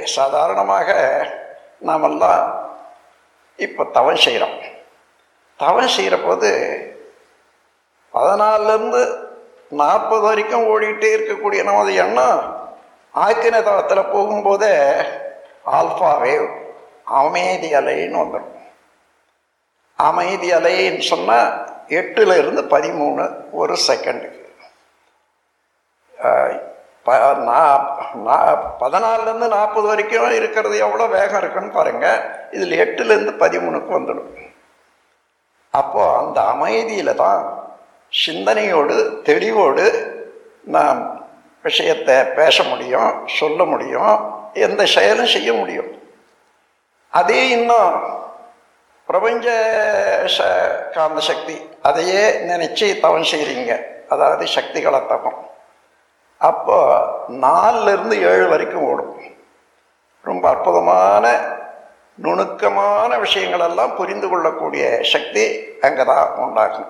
சாதாரணமாக நாமெல்லாம் இப்போ தவம் செய்கிறோம் தவம் செய்கிற போது பதினாலிருந்து நாற்பது வரைக்கும் ஓடிக்கிட்டே இருக்கக்கூடிய நமது எண்ணம் ஆக்கின தளத்தில் போகும்போதே ஆல்ஃபா வேவ் அமைதி அலைன்னு வந்துடும் அமைதி அலைன்னு சொன்னால் எட்டுல இருந்து பதிமூணு ஒரு செகண்டுக்கு ப நா- நா- பதினாலுலேருந்து நாற்பது வரைக்கும் இருக்கிறது எவ்வளோ வேகம் இருக்குன்னு பாருங்கள் இதில் எட்டுலேருந்து பதிமூணுக்கு வந்துடும் அப்போ அந்த அமைதியில் தான் சிந்தனையோடு தெளிவோடு நாம் விஷயத்தை பேச முடியும் சொல்ல முடியும் எந்த செயலும் செய்ய முடியும் அதே இன்னும் பிரபஞ்ச ச காந்த சக்தி அதையே நினைச்சு தவம் செய்கிறீங்க அதாவது சக்திகளை தவம் அப்போ நாலுல இருந்து ஏழு வரைக்கும் ஓடும் ரொம்ப அற்புதமான நுணுக்கமான விஷயங்களெல்லாம் புரிந்து கொள்ளக்கூடிய சக்தி அங்கே தான் உண்டாகும்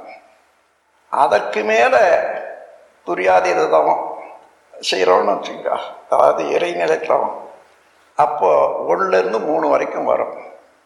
அதற்கு மேலே துரியாதீத தவம் செய்கிறோன்னு வச்சுங்க அதாவது இறைநிலை தவம் அப்போ ஒன்றுலேருந்து மூணு வரைக்கும் வரும்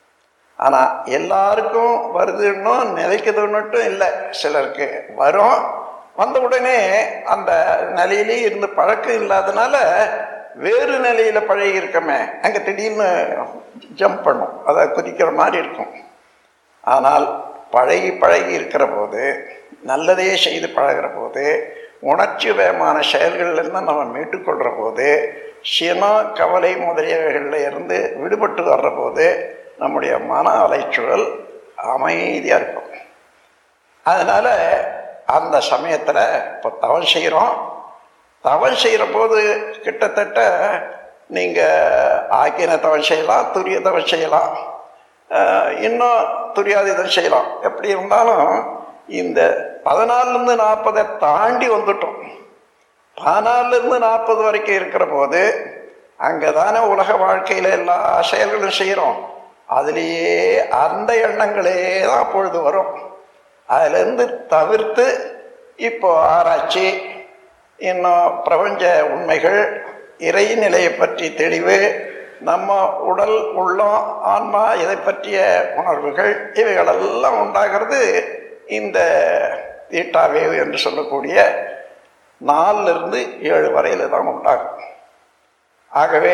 ஆனால் எல்லாருக்கும் வருதுன்னும் நிலைக்குதுன்னுட்டும் இல்லை சிலருக்கு வரும் வந்த உடனே அந்த நிலையிலே இருந்து பழக்கம் இல்லாதனால வேறு நிலையில் பழகி இருக்கமே அங்கே திடீர்னு ஜம்ப் பண்ணும் அதை குதிக்கிற மாதிரி இருக்கும் ஆனால் பழகி பழகி இருக்கிற போது நல்லதையே செய்து பழகிற போது உணர்ச்சி வேகமான செயல்கள்லேருந்து நம்ம மீட்டுக்கொள்கிற போது சினம் கவலை முதலியவைகளில் இருந்து விடுபட்டு வர்ற போது நம்முடைய மன அலைச்சூழல் அமைதியாக இருக்கும் அதனால் அந்த சமயத்தில் இப்போ தவம் செய்கிறோம் தவம் செய்கிற போது கிட்டத்தட்ட நீங்கள் ஆக்கின தவம் செய்யலாம் துரிய தவம் செய்யலாம் அஹ், இன்னும் துரியாதீதம் செய்யலாம் எப்படி இருந்தாலும் இந்த பதினாலுலேருந்து நாற்பதை தாண்டி வந்துட்டோம் பதினாலிருந்து நாற்பது வரைக்கும் இருக்கிற போது அங்கே தானே உலக வாழ்க்கையில் எல்லா செயல்களும் செய்கிறோம் அதுலேயே அந்த எண்ணங்களே தான் அப்பொழுது வரும் அதிலிருந்து தவிர்த்து இப்போ ஆராய்ச்சி இன்னும் பிரபஞ்ச உண்மைகள் இறைநிலையை பற்றி தெளிவு நம்ம உடல் உள்ளம் ஆன்மா இதை பற்றிய உணர்வுகள் இவைகளெல்லாம் உண்டாகிறது இந்த தீட்டா வேவ் என்று சொல்லக்கூடிய நாலுல இருந்து ஏழு வரையில் தான் உண்டாகும் ஆகவே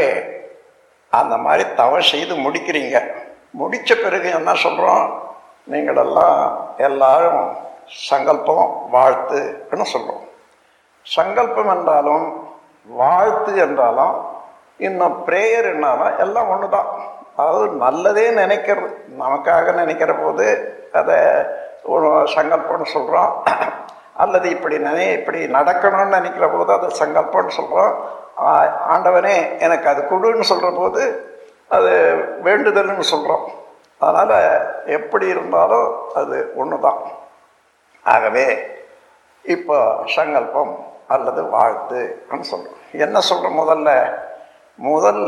அந்த மாதிரி தவம் செய்து முடிக்கிறீங்க முடித்த பிறகு என்ன சொல்கிறோம் நீங்களெல்லாம் எல்லாரும் சங்கல்பம் வாழ்த்துன்னு சொல்கிறோம் சங்கல்பம் என்றாலும் வாழ்த்து என்றாலும் இன்னும் ப்ரேயர் என்னாலும் எல்லாம் ஒன்று தான் அதாவது நல்லதே நினைக்கிறது நமக்காக நினைக்கிற போது அதை ஒரு சங்கல்பம்னு சொல்கிறோம் அல்லது இப்படி நினை இப்படி நடக்கணும்னு நினைக்கிற போது அதை சங்கல்பம்னு சொல்கிறோம் ஆண்டவனே எனக்கு அது கொடுன்னு சொல்கிற போது அது வேண்டுதல்னு சொல்கிறோம் அதனால் எப்படி இருந்தாலும் அது ஒன்று தான் ஆகவே இப்போ சங்கல்பம் அல்லது வாழ்த்துன்னு சொல்கிறோம் என்ன சொல்கிறோம் முதல்ல முதல்ல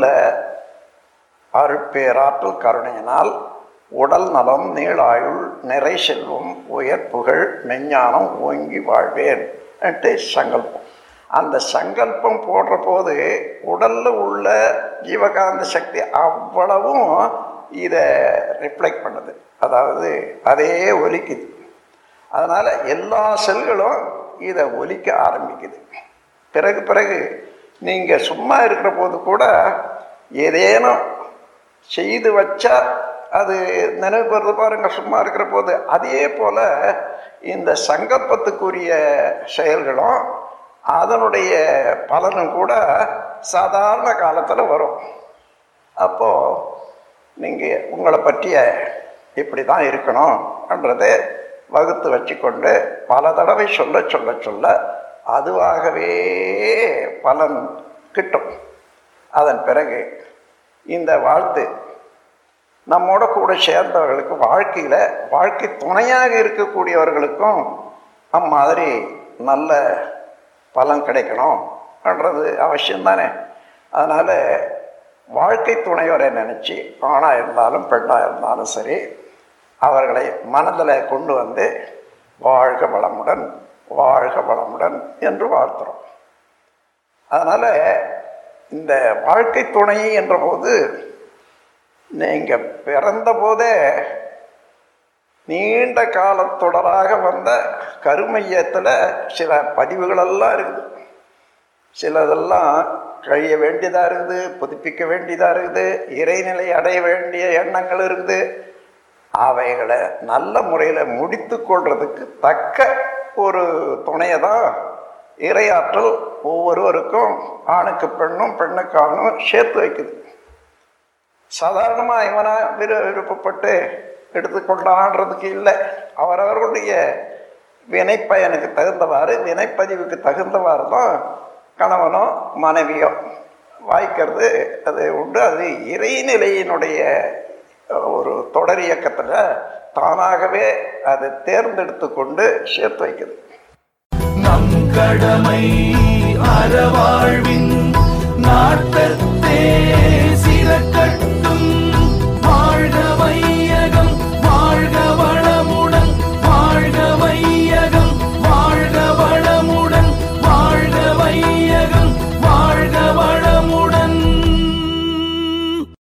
அருட்பேராற்றல் கருணையினால் உடல் நலம் நீளாயுள் நிறை செல்வம் உயர் புகழ் மெஞ்ஞானம் ஓங்கி வாழ்வேன் என்று சங்கல்பம் அந்த சங்கல்பம் போடுற போது உடல்ல உள்ள ஜீவகாந்த சக்தி அவ்வளவும் இதை ரிஃப்ளெக்ட் பண்ணுது அதாவது அதே ஒலிக்குது அதனால் எல்லா செல்களும் இதை ஒலிக்க ஆரம்பிக்குது பிறகு பிறகு நீங்கள் சும்மா இருக்கிற போது கூட ஏதேனும் செய்து வச்சா அது நினைவு வருது பாருங்க சும்மா இருக்கிற போது அதே போல் இந்த சங்கல்பத்துக்குரிய செயல்களும் அதனுடைய பலனும் கூட சாதாரண காலத்தில் வரும் அப்போது நீங்கள் உங்களை பற்றிய இப்படி தான் இருக்கணும்ன்றதை வகுத்து வச்சுக்கொண்டு பல தடவை சொல்ல சொல்ல சொல்ல அதுவாகவே பலன் கிட்டும் அதன் பிறகு இந்த வாழ்த்து நம்மோட கூட சேர்ந்தவர்களுக்கு வாழ்க்கையில் வாழ்க்கை துணையாக இருக்கக்கூடியவர்களுக்கும் அம்மாதிரி நல்ல பலன் கிடைக்கணும்ன்றது அவசியம் தானே அதனால் வாழ்க்கை துணைவரை நினச்சி ஆணாக இருந்தாலும் பெண்ணாக இருந்தாலும் சரி அவர்களை மனதில் கொண்டு வந்து வாழ்க வளமுடன் வாழ்க வளமுடன் என்று வாழ்த்துறோம் அதனால் இந்த வாழ்க்கை துணை என்ற போது நீங்கள் பிறந்த போதே நீண்ட காலத்தொடராக வந்த கருமையத்தில் சில பதிவுகளெல்லாம் இருக்குது சிலதெல்லாம் கழிய வேண்டியதாக இருக்குது புதுப்பிக்க வேண்டியதாக இருக்குது இறைநிலை அடைய வேண்டிய எண்ணங்கள் இருக்குது அவைகளை நல்ல முறையில் முடித்து கொள்றதுக்கு தக்க ஒரு துணையை தான் இறையாற்றல் ஒவ்வொருவருக்கும் ஆணுக்கு பெண்ணும் பெண்ணுக்கு ஆணும் சேர்த்து வைக்குது சாதாரணமாக இவனை விரு விருப்பப்பட்டு எடுத்துக்கொண்டான்றதுக்கு இல்லை அவரவர்களுடைய வினைப்பயனுக்கு தகுந்தவாறு வினைப்பதிவுக்கு தகுந்தவாறு தான் கணவனோ மனைவியோ வாய்க்கிறது அது உண்டு அது இறைநிலையினுடைய ஒரு தொடர் இயக்கத்தில் தானாகவே அது தேர்ந்தெடுத்து கொண்டு சேர்த்து வைக்குது நம் கடமை அறவ